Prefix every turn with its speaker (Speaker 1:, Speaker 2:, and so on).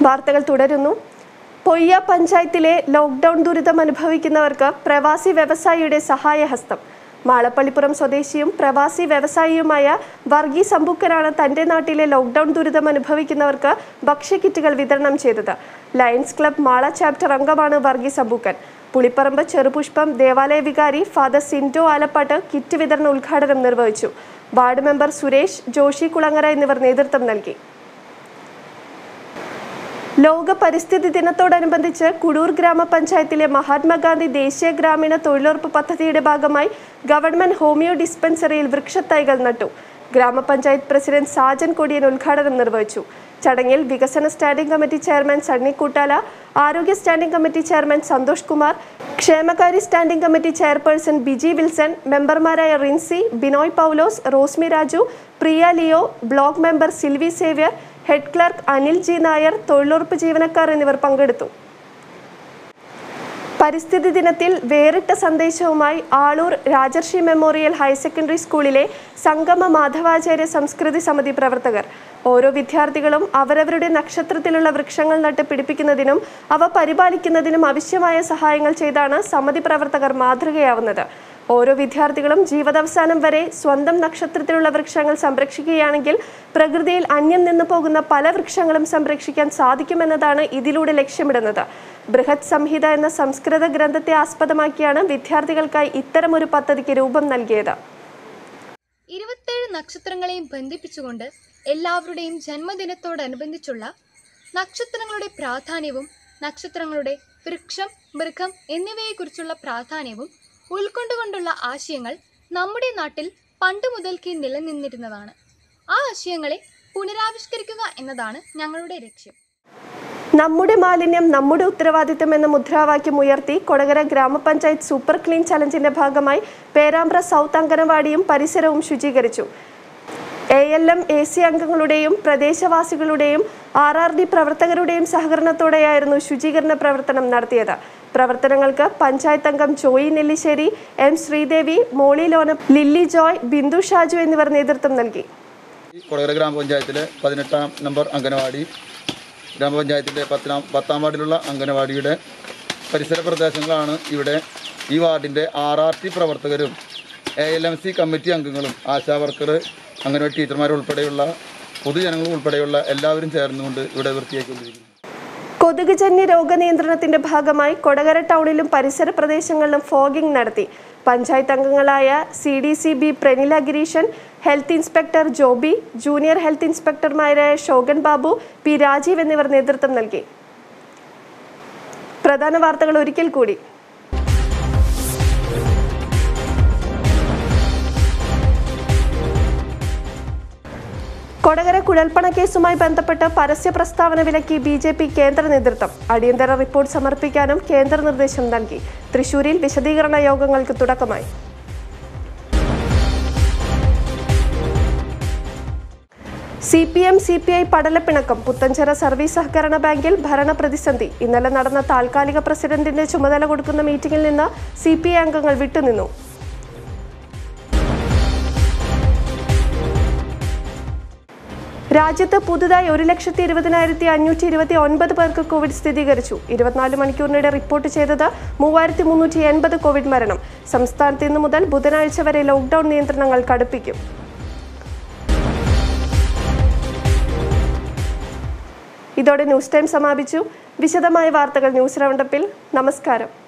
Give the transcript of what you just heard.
Speaker 1: വാർത്തകൾ തുടരുന്നു പൊയ്യ പഞ്ചായത്തിലെ ലോക്ക്ഡൌൺ ദുരിതം അനുഭവിക്കുന്നവർക്ക് പ്രവാസി വ്യവസായിയുടെ സഹായഹസ്തം മാളപ്പള്ളിപ്പുറം സ്വദേശിയും പ്രവാസി വ്യവസായിയുമായ വർഗീസ് അമ്പൂക്കനാണ് തന്റെ നാട്ടിലെ ലോക്ക്ഡൌൺ ദുരിതം അനുഭവിക്കുന്നവർക്ക് ഭക്ഷ്യക്കിറ്റുകൾ വിതരണം ചെയ്തത് ലയൺസ് ക്ലബ് മാള ചാപ്റ്റർ അംഗമാണ് വർഗീസ് അമ്പൂക്കൻ പുളിപ്പറമ്പ് ചെറുപുഷ്പം ദേവാലയ വികാരി ഫാദർ സിൻഡോ ആലപ്പാട്ട് കിറ്റ് വിതരണ ഉദ്ഘാടനം നിർവഹിച്ചു വാർഡ് മെമ്പർ സുരേഷ് ജോഷി കുളങ്ങര എന്നിവർ നേതൃത്വം നൽകി ലോക പരിസ്ഥിതി ദിനത്തോടനുബന്ധിച്ച് കുടൂർ ഗ്രാമപഞ്ചായത്തിലെ മഹാത്മാഗാന്ധി ദേശീയ ഗ്രാമീണ തൊഴിലുറപ്പ് പദ്ധതിയുടെ ഭാഗമായി ഗവൺമെന്റ് ഹോമിയോ ഡിസ്പെൻസറിയിൽ വൃക്ഷത്തൈകൾ നട്ടു ഗ്രാമപഞ്ചായത്ത് പ്രസിഡന്റ് സാജൻ കൊടിയൻ ഉദ്ഘാടനം നിർവഹിച്ചു ചടങ്ങിൽ വികസന standing committee chairman Sunny Koottala ആരോഗ്യ standing committee chairman Santhosh Kumar ക്ഷേമകാരി standing committee chairperson Biji Wilson മെമ്പർമാരായ Rincy Binoy Paulose Rosmy Raju Priya Leo block member Silvy Xavier head clerk Anil G Nair തൊഴിലുറപ്പ് ജീവനക്കാർ എന്നിവർ പങ്കെടുത്തു പരിസ്ഥിതി ദിനത്തിൽ വേറിട്ട സന്ദേശവുമായി Aloor Rajarshi memorial higher secondary സ്കൂളിലെ സംഗമ മാധവാചാര്യ സംസ്കൃതി സമിതി പ്രവർത്തകർ ഓരോ വിദ്യാർത്ഥികളും അവരവരുടെ നക്ഷത്രത്തിലുള്ള വൃക്ഷങ്ങൾ നട്ട് പിടിപ്പിക്കുന്നതിനും അവ പരിപാലിക്കുന്നതിനും ആവശ്യമായ സഹായങ്ങൾ ചെയ്താണ് സമിതി പ്രവർത്തകർ മാതൃകയാവുന്നത് ഓരോ വിദ്യാർത്ഥികളും ജീവിതാവസാനം വരെ സ്വന്തം നക്ഷത്രത്തിലുള്ള വൃക്ഷങ്ങൾ സംരക്ഷിക്കുകയാണെങ്കിൽ പ്രകൃതിയിൽ അന്യം നിന്നു പോകുന്ന പല വൃക്ഷങ്ങളും സംരക്ഷിക്കാൻ സാധിക്കുമെന്നതാണ് ഇതിലൂടെ ലക്ഷ്യമിടുന്നത് ബൃഹത് സംഹിത എന്ന സംസ്കൃത ഗ്രന്ഥത്തെ ആസ്പദമാക്കിയാണ് വിദ്യാർത്ഥികൾക്കായി ഇത്തരമൊരു പദ്ധതിക്ക് രൂപം നൽകിയത്
Speaker 2: ഇരുപത്തേഴ് നക്ഷത്രങ്ങളെയും ബന്ധിപ്പിച്ചുകൊണ്ട് എല്ലാവരുടെയും ജന്മദിനത്തോടനുബന്ധിച്ചുള്ള നക്ഷത്രങ്ങളുടെ പ്രാധാന്യവും നക്ഷത്രങ്ങളുടെ വൃക്ഷം മൃഗം എന്നിവയെക്കുറിച്ചുള്ള പ്രാധാന്യവും ഉൾക്കൊണ്ടുകൊണ്ടുള്ള ആശയങ്ങൾ നമ്മുടെ നാട്ടിൽ പണ്ട് മുതൽക്കേ നിലനിന്നിരുന്നതാണ് ആ ആശയങ്ങളെ പുനരാവിഷ്കരിക്കുക എന്നതാണ് ഞങ്ങളുടെ ലക്ഷ്യം
Speaker 1: നമ്മുടെ മാലിന്യം നമ്മുടെ ഉത്തരവാദിത്തം എന്ന മുദ്രാവാക്യം ഉയർത്തി കൊടകര ഗ്രാമപഞ്ചായത്ത് സൂപ്പർ ക്ലീൻ ചലഞ്ചിന്റെ ഭാഗമായി പേരാമ്പ്ര സൗത്ത് അങ്കനവാടിയും പരിസരവും ശുചീകരിച്ചു A L M A C അംഗങ്ങളുടെയും പ്രദേശവാസികളുടെയും ആർ ആർ ഡി പ്രവർത്തകരുടെയും സഹകരണത്തോടെയായിരുന്നു ശുചീകരണ പ്രവർത്തനം നടത്തിയത് പ്രവർത്തനങ്ങൾക്ക് പഞ്ചായത്ത് അംഗം ജോയി നെല്ലിശ്ശേരി എം ശ്രീദേവി മോളി ലോനം ലില്ലി ജോയ് ബിന്ദു ഷാജു എന്നിവർ നേതൃത്വം നൽകി
Speaker 3: കൊടകര ഗ്രാമപഞ്ചായത്തിലെ പതിനെട്ടാം നമ്പർ അംഗനവാടി ഗ്രാമപഞ്ചായത്തിൻ്റെ പത്താം പത്താം വാർഡിലുള്ള അംഗനവാടിയുടെ പരിസര പ്രദേശങ്ങളാണ് ഇവിടെ ഈ വാർഡിൻ്റെ ആർ ആർ ടി പ്രവർത്തകരും A L M C committee അംഗങ്ങളും ആശാ വർക്കർ അംഗനവാടി ടീച്ചർമാർ ഉൾപ്പെടെയുള്ള പൊതുജനങ്ങൾ ഉൾപ്പെടെയുള്ള എല്ലാവരും ചേർന്നുകൊണ്ട് ഇവിടെ വൃത്തിയാക്കിക്കൊണ്ടിരിക്കുന്നു
Speaker 1: കൊതുകുജന്യ രോഗനിയന്ത്രണത്തിന്റെ ഭാഗമായി കൊടകര ടൗണിലും പരിസര പ്രദേശങ്ങളിലും ഫോഗിംഗ് നടത്തി പഞ്ചായത്ത് അംഗങ്ങളായ C D C B Pranila Gireeshan health inspector Joby junior health ഇൻസ്പെക്ടർമാരായ ഷോഗൻ ബാബു പി രാജീവ് എന്നിവർ നേതൃത്വം നൽകി പ്രധാന വാർത്തകൾ ഒരിക്കൽ കൂടി കൊടകര കുഴൽപ്പണ കേസുമായി ബന്ധപ്പെട്ട് പരസ്യ പ്രസ്താവന വിലക്കി ബി ജെ പി കേന്ദ്ര നേതൃത്വം അടിയന്തര റിപ്പോർട്ട് സമർപ്പിക്കാനും കേന്ദ്ര നിർദ്ദേശം നൽകി തൃശൂരിൽ വിശദീകരണ യോഗങ്ങൾക്ക് തുടക്കമായി C P M C P I പടലപ്പിണക്കം പുത്തഞ്ചിറ സർവീസ് സഹകരണ ബാങ്കിൽ ഭരണപ്രതിസന്ധി ഇന്നലെ നടന്ന താൽക്കാലിക പ്രസിഡന്റിന്റെ ചുമതല കൊടുക്കുന്ന മീറ്റിംഗിൽ നിന്ന് സി പി ഐ അംഗങ്ങൾ വിട്ടുനിന്നു രാജ്യത്ത് പുതുതായി ഒരു ലക്ഷത്തി ഇരുപതിനായിരത്തി അഞ്ഞൂറ്റി ഇരുപത്തി ഒൻപത് പേർക്ക് കോവിഡ് സ്ഥിരീകരിച്ചു ഇരുപത്തിനാല് മണിക്കൂറിനിടെ റിപ്പോർട്ട് ചെയ്തത് മൂവായിരത്തി മുന്നൂറ്റി എൺപത് കോവിഡ് മരണം സംസ്ഥാനത്ത് ഇന്നു മുതൽ ബുധനാഴ്ച വരെ ലോക്ഡൌൺ നിയന്ത്രണങ്ങൾ കടുപ്പിക്കും ഇതോടെ ന്യൂസ് ടൈം സമാപിച്ചു വിശദമായ വാർത്തകൾ ന്യൂസ് റൗണ്ടപ്പിൽ നമസ്കാരം